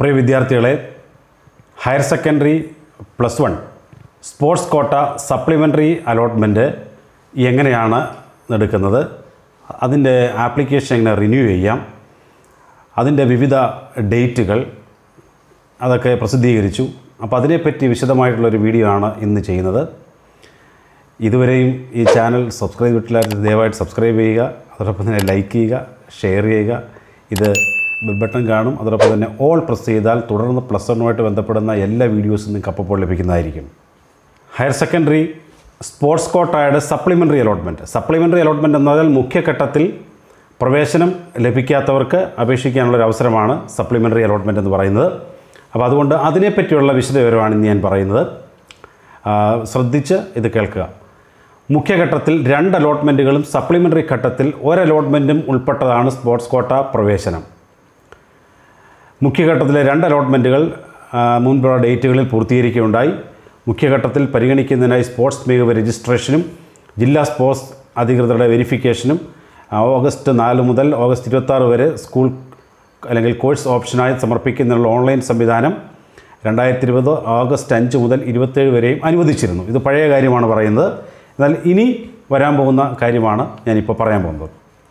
പ്രിയ വിദ്യാർത്ഥികളെ higher secondary plus one sports quota supplementary allotment എങ്ങനെയാണ് എടുക്കുന്നത് അതിൻ്റെ ആപ്ലിക്കേഷൻ എങ്ങനെ റിന്യൂ ചെയ്യാം അതിൻ്റെ വിവിധ ഡേറ്റുകൾ അതൊക്കെ പ്രസിദ്ധീകരിച്ചു അപ്പോൾ അതിനെപ്പറ്റി വിശദമായിട്ടുള്ളൊരു വീഡിയോ ആണ് ഇന്ന് ചെയ്യുന്നത് ഇതുവരെയും ഈ ചാനൽ സബ്സ്ക്രൈബ് ചെയ്തിട്ടില്ലാത്ത ദയവായിട്ട് സബ്സ്ക്രൈബ് ചെയ്യുക അതോടൊപ്പം തന്നെ ലൈക്ക് ചെയ്യുക ഷെയർ ചെയ്യുക ഇത് ബെൽ ബട്ടൺ കാണും അതോടൊപ്പം തന്നെ ഓൾ പ്രസ് ചെയ്താൽ തുടർന്ന് പ്ലസ് വണ്ണുമായിട്ട് ബന്ധപ്പെടുന്ന എല്ലാ വീഡിയോസും നിങ്ങൾക്ക് അപ്പോൾ ലഭിക്കുന്നതായിരിക്കും ഹയർ സെക്കൻഡറി സ്പോർട്സ് കോട്ടയുടെ സപ്ലിമെൻ്ററി അലോട്ട്മെൻറ്റ് സപ്ലിമെൻ്ററി അലോട്ട്മെൻറ്റ് എന്ന് പറഞ്ഞാൽ മുഖ്യഘട്ടത്തിൽ പ്രവേശനം ലഭിക്കാത്തവർക്ക് അപേക്ഷിക്കാനുള്ളൊരു അവസരമാണ് സപ്ലിമെൻ്ററി അലോട്ട്മെൻറ്റ് എന്ന് പറയുന്നത് അപ്പോൾ അതുകൊണ്ട് അതിനെപ്പറ്റിയുള്ള വിശദവിവരമാണ് ഇന്ന് ഞാൻ പറയുന്നത് ആ, ശ്രദ്ധിച്ച് ഇത് കേൾക്കുക മുഖ്യഘട്ടത്തിൽ രണ്ട് അലോട്ട്മെൻറ്റുകളും സപ്ലിമെൻ്ററി ഘട്ടത്തിൽ ഒരു അലോട്ട്മെൻറ്റും ഉൾപ്പെട്ടതാണ് സ്പോർട്സ് കോട്ട പ്രവേശനം മുഖ്യഘട്ടത്തിലെ രണ്ട് അലോട്ട്മെൻറ്റുകൾ ആ, മുൻപുള്ള ഡേറ്റുകളിൽ പൂർത്തീകരിക്കുകയുണ്ടായി മുഖ്യഘട്ടത്തിൽ പരിഗണിക്കുന്നതിനായി സ്പോർട്സ് മികവ് രജിസ്ട്രേഷനും ജില്ലാ സ്പോർട്സ് അധികൃതരുടെ വെരിഫിക്കേഷനും ആ, ഓഗസ്റ്റ് നാല് മുതൽ ഓഗസ്റ്റ് ഇരുപത്താറ് വരെ സ്കൂൾ അല്ലെങ്കിൽ കോഴ്സ് ഓപ്ഷനായി സമർപ്പിക്കുന്നതിനുള്ള ഓൺലൈൻ സംവിധാനം രണ്ടായിരത്തി ഇരുപത് ഓഗസ്റ്റ് അഞ്ച് മുതൽ ഇരുപത്തേഴ് വരെയും അനുവദിച്ചിരുന്നു ഇത് പഴയ കാര്യമാണ് പറയുന്നത് എന്നാൽ ഇനി വരാൻ പോകുന്ന കാര്യമാണ് ഞാനിപ്പോൾ പറയാൻ പോകുന്നത്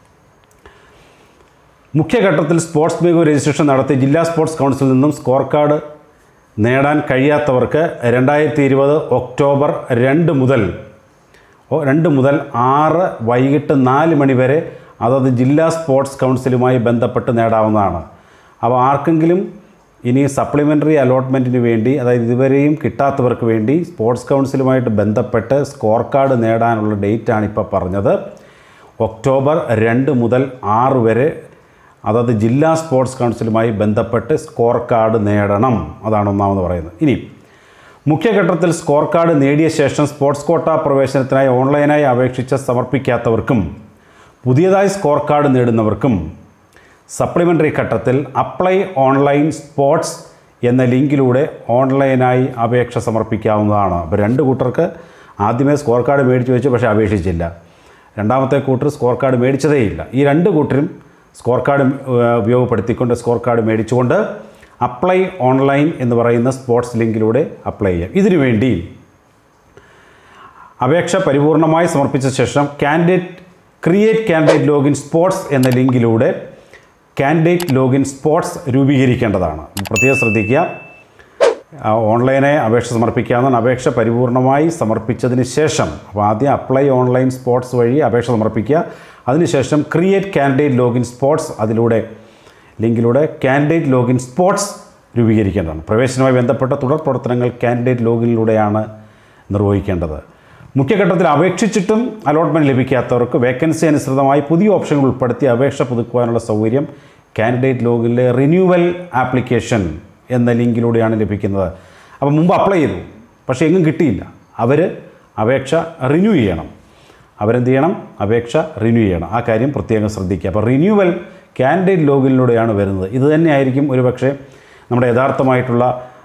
മുഖ്യഘട്ടത്തിൽ സ്പോർട്സ് മികവ് രജിസ്ട്രേഷൻ നടത്തി ജില്ലാ സ്പോർട്സ് കൗൺസിലിൽ നിന്നും സ്കോർ കാർഡ് നേടാൻ കഴിയാത്തവർക്ക് രണ്ടായിരത്തി ഇരുപത് ഒക്ടോബർ രണ്ട് മുതൽ ഓ- രണ്ട് മുതൽ ആറ് വൈകിട്ട് നാല് മണി വരെ അതത് ജില്ലാ സ്പോർട്സ് കൗൺസിലുമായി ബന്ധപ്പെട്ട് നേടാവുന്നതാണ് അപ്പോൾ ആർക്കെങ്കിലും ഇനി സപ്ലിമെൻ്ററി അലോട്ട്മെൻറ്റിന് വേണ്ടി അതായത് ഇതുവരെയും കിട്ടാത്തവർക്ക് വേണ്ടി സ്പോർട്സ് കൗൺസിലുമായിട്ട് ബന്ധപ്പെട്ട് സ്കോർ കാർഡ് നേടാനുള്ള ഡേറ്റാണ് ഇപ്പോൾ പറഞ്ഞത് ഒക്ടോബർ രണ്ട് മുതൽ ആറ് വരെ അതത് ജില്ലാ സ്പോർട്സ് കൗൺസിലുമായി ബന്ധപ്പെട്ട് സ്കോർ കാർഡ് നേടണം അതാണ് ഒന്നാമത് പറയുന്നത് ഇനി മുഖ്യഘട്ടത്തിൽ സ്കോർ കാർഡ് നേടിയ ശേഷം സ്പോർട്സ് കോട്ട പ്രവേശനത്തിനായി ഓൺലൈനായി അപേക്ഷിച്ച് സമർപ്പിക്കാത്തവർക്കും പുതിയതായി സ്കോർ കാർഡ് നേടുന്നവർക്കും സപ്ലിമെൻ്ററി ഘട്ടത്തിൽ അപ്ലൈ ഓൺലൈൻ സ്പോർട്സ് എന്ന ലിങ്കിലൂടെ ഓൺലൈനായി അപേക്ഷ സമർപ്പിക്കാവുന്നതാണ് അപ്പോൾ രണ്ട് കൂട്ടർക്ക് ആദ്യമേ സ്കോർ കാർഡ് മേടിച്ച് വെച്ചു പക്ഷേ അപേക്ഷിച്ചില്ല രണ്ടാമത്തെ കൂട്ടർ സ്കോർ കാർഡ് മേടിച്ചതേയില്ല ഈ രണ്ട് കൂട്ടരും സ്കോർ കാർഡ് ഏഹ്, ഉപയോഗപ്പെടുത്തിക്കൊണ്ട് സ്കോർ കാർഡ് മേടിച്ചുകൊണ്ട് അപ്ലൈ ഓൺലൈൻ എന്ന് പറയുന്ന സ്പോർട്സ് ലിങ്കിലൂടെ അപ്ലൈ ചെയ്യാം ഇതിനു വേണ്ടി അപേക്ഷ പരിപൂർണമായി സമർപ്പിച്ച ശേഷം candidate create candidate login sports എന്ന ലിങ്കിലൂടെ കാൻഡിഡേറ്റ് ലോഗിൻ സ്പോർട്സ് രൂപീകരിക്കേണ്ടതാണ് പ്രത്യേകം ശ്രദ്ധിക്കുക ആ, ഓൺലൈനായി അപേക്ഷ സമർപ്പിക്കാവുന്നതാണ് അപേക്ഷ പരിപൂർണമായി സമർപ്പിച്ചതിന് ശേഷം അപ്പോൾ ആദ്യം അപ്ലൈ ഓൺലൈൻ സ്പോർട്സ് വഴി അപേക്ഷ സമർപ്പിക്കുക അതിനുശേഷം ക്രിയേറ്റ് കാൻഡിഡേറ്റ് ലോഗിൻ സ്പോർട്സ് അതിലൂടെ ലിങ്കിലൂടെ കാൻഡിഡേറ്റ് ലോഗിൻ സ്പോർട്സ് രൂപീകരിക്കേണ്ടതാണ് പ്രവേശനവുമായി ബന്ധപ്പെട്ട തുടർ പ്രവർത്തനങ്ങൾ കാൻഡിഡേറ്റ് ലോഗിനിലൂടെയാണ് നിർവഹിക്കേണ്ടത് മുഖ്യഘട്ടത്തിൽ അപേക്ഷിച്ചിട്ടും അലോട്ട്മെൻറ്റ് ലഭിക്കാത്തവർക്ക് വേക്കൻസി അനുസൃതമായി പുതിയ ഓപ്ഷനുകൾ ഉൾപ്പെടുത്തി അപേക്ഷ പുതുക്കുവാനുള്ള സൗകര്യം കാൻഡിഡേറ്റ് ലോഗിലെ റിന്യൂവൽ ആപ്ലിക്കേഷൻ എന്ന ലിങ്കിലൂടെയാണ് ലഭിക്കുന്നത് അപ്പോൾ മുമ്പ് അപ്ലൈ ചെയ്തു പക്ഷേ എങ്ങും കിട്ടിയില്ല അവർ അപേക്ഷ റിന്യൂ ചെയ്യണം അവരെന്ത് ചെയ്യണം അപേക്ഷ റിന്യൂ ചെയ്യണം ആ കാര്യം പ്രത്യേകം ശ്രദ്ധിക്കുക അപ്പോൾ റിന്യൂവൽ കാൻഡിഡേറ്റ് ലോഗിനിലൂടെയാണ് വരുന്നത് ഇത് തന്നെയായിരിക്കും ഒരുപക്ഷെ നമ്മുടെ യഥാർത്ഥമായിട്ടുള്ള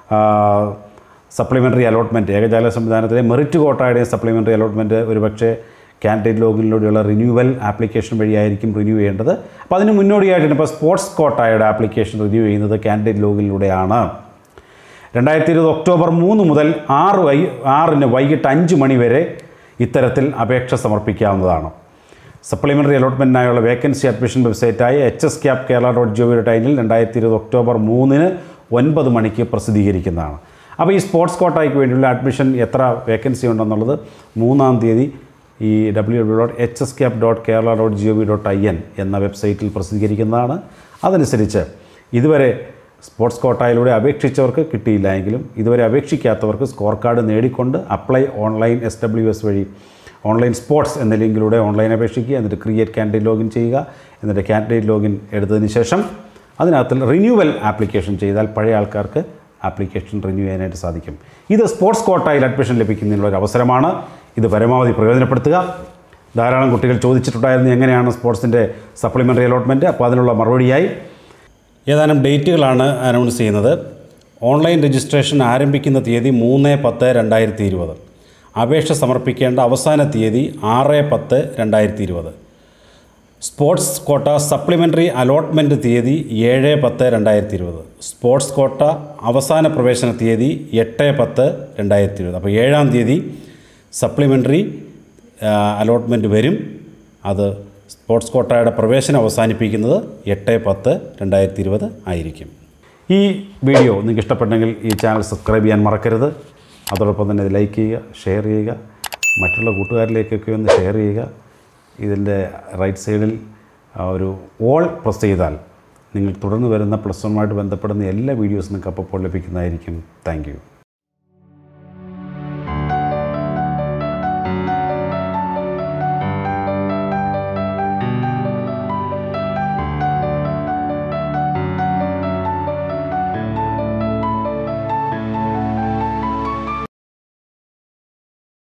സപ്ലിമെൻ്ററി അലോട്ട്മെൻറ്റ് ഏകജാല സംവിധാനത്തിലെ മെറിറ്റ് കോട്ടയുടെയും സപ്ലിമെൻ്ററി അലോട്ട്മെൻറ്റ് ഒരുപക്ഷെ കാൻഡിഡേറ്റ് ലോഗിനിലൂടെയുള്ള റിന്യൂവൽ ആപ്ലിക്കേഷൻ വഴിയായിരിക്കും റിന്യൂ ചെയ്യേണ്ടത് അപ്പോൾ അതിന് മുന്നോടിയായിട്ടാണ് ഇപ്പോൾ സ്പോർട്സ് കോട്ടയുടെ ആപ്ലിക്കേഷൻ റിന്യൂ ചെയ്യുന്നത് കാൻഡിഡേറ്റ് ലോഗിനിലൂടെയാണ് രണ്ടായിരത്തി ഇരുപത് ഒക്ടോബർ മൂന്ന് മുതൽ ആറ് വൈ ആറിന് വൈകിട്ട് അഞ്ച് മണി വരെ ഇത്തരത്തിൽ അപേക്ഷ സമർപ്പിക്കാവുന്നതാണ് സപ്ലിമെൻ്ററി അലോട്ട്മെൻറ്റിനായുള്ള വേക്കൻസി അഡ്മിഷൻ വെബ്സൈറ്റായ H S cap Kerala dot G O V dot ഐനിൽ രണ്ടായിരത്തി ഇരുപത് ഒക്ടോബർ മൂന്നിന് ഒൻപത് മണിക്ക് പ്രസിദ്ധീകരിക്കുന്നതാണ് അപ്പോൾ ഈ സ്പോർട്സ് കോട്ടയ്ക്ക് വേണ്ടിയുള്ള അഡ്മിഷൻ എത്ര വേക്കൻസി ഉണ്ടെന്നുള്ളത് മൂന്നാം തീയതി ഈ W W dot H S cap dot Kerala dot G O V dot I N എന്ന വെബ്സൈറ്റിൽ പ്രസിദ്ധീകരിക്കുന്നതാണ് അതനുസരിച്ച് ഇതുവരെ സ്പോർട്സ് കോട്ടയിലൂടെ അപേക്ഷിച്ചവർക്ക് കിട്ടിയില്ല എങ്കിലും ഇതുവരെ അപേക്ഷിക്കാത്തവർക്ക് സ്കോർ കാർഡ് നേടിക്കൊണ്ട് apply online S W S വഴി ഓൺലൈൻ സ്പോർട്സ് എന്ന ലിങ്കിലൂടെ ഓൺലൈൻ അപേക്ഷിക്കുക എന്നിട്ട് ക്രിയേറ്റ് കാൻഡിഡേറ്റ് ലോഗിൻ ചെയ്യുക എന്നിട്ട് കാൻഡിഡേറ്റ് ലോഗിൻ എടുത്തതിന് ശേഷം അതിനകത്ത് റിന്യൂവൽ ആപ്ലിക്കേഷൻ ചെയ്താൽ പഴയ ആൾക്കാർക്ക് ആപ്ലിക്കേഷൻ റിന്യൂ ചെയ്യാനായിട്ട് സാധിക്കും ഇത് സ്പോർട്സ് കോട്ടയിൽ അഡ്മിഷൻ ലഭിക്കുന്നതിനുള്ള ഒരു അവസരമാണ് ഇത് പരമാവധി പ്രയോജനപ്പെടുത്തുക ധാരാളം കുട്ടികൾ ചോദിച്ചിട്ടുണ്ടായിരുന്നു എങ്ങനെയാണ് സ്പോർട്സിൻ്റെ സപ്ലിമെൻ്ററി അലോട്ട്മെൻറ്റ് അപ്പോൾ അതിനുള്ള മറുപടിയായി ഏതാനും ഡേറ്റുകളാണ് അനൗൺസ് ചെയ്യുന്നത് ഓൺലൈൻ രജിസ്ട്രേഷൻ ആരംഭിക്കുന്ന തീയതി മൂന്ന് പത്ത് രണ്ടായിരത്തി ഇരുപത് അപേക്ഷ സമർപ്പിക്കേണ്ട അവസാന തീയതി ആറ് പത്ത് രണ്ടായിരത്തി ഇരുപത് സ്പോർട്സ് കോട്ട സപ്ലിമെൻ്ററി അലോട്ട്മെൻറ്റ് തീയതി ഏഴ് പത്ത് രണ്ടായിരത്തി ഇരുപത് സ്പോർട്സ് കോട്ട അവസാന പ്രവേശന തീയതി എട്ട് പത്ത് രണ്ടായിരത്തി ഇരുപത് അപ്പോൾ ഏഴാം തീയതി സപ്ലിമെൻ്ററി അലോട്ട്മെൻറ്റ് വരും അത് സ്പോർട്സ് കോട്ടയുടെ പ്രവേശനം അവസാനിപ്പിക്കുന്നത് എട്ട് പത്ത് രണ്ടായിരത്തി ഇരുപത് ആയിരിക്കും ഈ വീഡിയോ നിങ്ങൾക്ക് ഇഷ്ടപ്പെട്ടെങ്കിൽ ഈ ചാനൽ സബ്സ്ക്രൈബ് ചെയ്യാൻ മറക്കരുത് അതോടൊപ്പം തന്നെ ഇത് ലൈക്ക് ചെയ്യുക ഷെയർ ചെയ്യുക മറ്റുള്ള കൂട്ടുകാരിലേക്കൊക്കെ ഒന്ന് ഷെയർ ചെയ്യുക ഇതിൻ്റെ റൈറ്റ് സൈഡിൽ ആ ഒരു ഓൾ പ്രസ് ചെയ്താൽ നിങ്ങൾ തുടർന്ന് വരുന്ന പ്ലസ് വണ്ണുമായിട്ട് ബന്ധപ്പെടുന്ന എല്ലാ വീഡിയോസും നിങ്ങൾക്ക് അപ്പോൾ ലഭിക്കുന്നതായിരിക്കും താങ്ക്